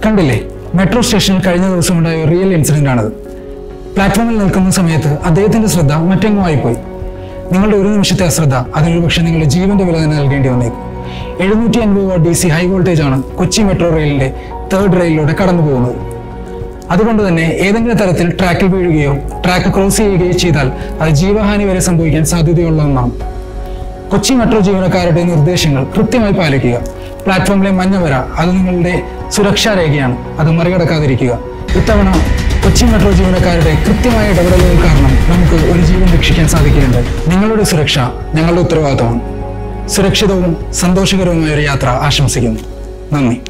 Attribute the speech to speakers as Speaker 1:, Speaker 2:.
Speaker 1: കണ്ടില്ലേ മെട്രോ സ്റ്റേഷനിൽ കഴിഞ്ഞ ദിവസം ഉണ്ടായ ഒരു റിയൽ ഇൻസിഡന്റ് ആണത് പ്ലാറ്റ്ഫോമിൽ നിൽക്കുന്ന സമയത്ത് അദ്ദേഹത്തിന്റെ ശ്രദ്ധ മറ്റെങ്ങും ആയിപ്പോയി നിങ്ങളുടെ ഒരു നിമിഷത്തെ അശ്രദ്ധ അതിനൊരു പക്ഷേ നിങ്ങളുടെ ജീവന്റെ വില തന്നെ നൽകേണ്ടി വന്നേക്കും എഴുന്നൂറ്റി അൻപത് watt D C high voltage ആണ് കൊച്ചി മെട്രോ റെയിലിന്റെ തേർഡ് റെയിലിലൂടെ കടന്നു പോകുന്നത് അതുകൊണ്ട് തന്നെ ഏതെങ്കിലും തരത്തിൽ ട്രാക്കിൽ വീഴുകയോ ട്രാക്ക് ക്രോസ് ചെയ്യുകയോ ചെയ്താൽ അത് ജീവഹാനി വരെ സംഭവിക്കാൻ സാധ്യതയുള്ള ഒന്നാണ് കൊച്ചി മെട്രോ ജീവനക്കാരുടെ നിർദ്ദേശങ്ങൾ കൃത്യമായി പാലിക്കുക പ്ലാറ്റ്ഫോമിലെ മഞ്ഞവര അത് നിങ്ങളുടെ സുരക്ഷാ രേഖയാണ് അത് മറികടക്കാതിരിക്കുക ഇത്തവണ കൊച്ചി മെട്രോ ജീവനക്കാരുടെ കൃത്യമായ ഇടപെടലുകൾ കാരണം നമുക്ക് ഒരു ജീവൻ രക്ഷിക്കാൻ സാധിക്കുന്നുണ്ട് നിങ്ങളുടെ സുരക്ഷ ഞങ്ങളുടെ ഉത്തരവാദിത്തമാണ് സുരക്ഷിതവും സന്തോഷകരവുമായ ഒരു യാത്ര ആശംസിക്കുന്നു നന്ദി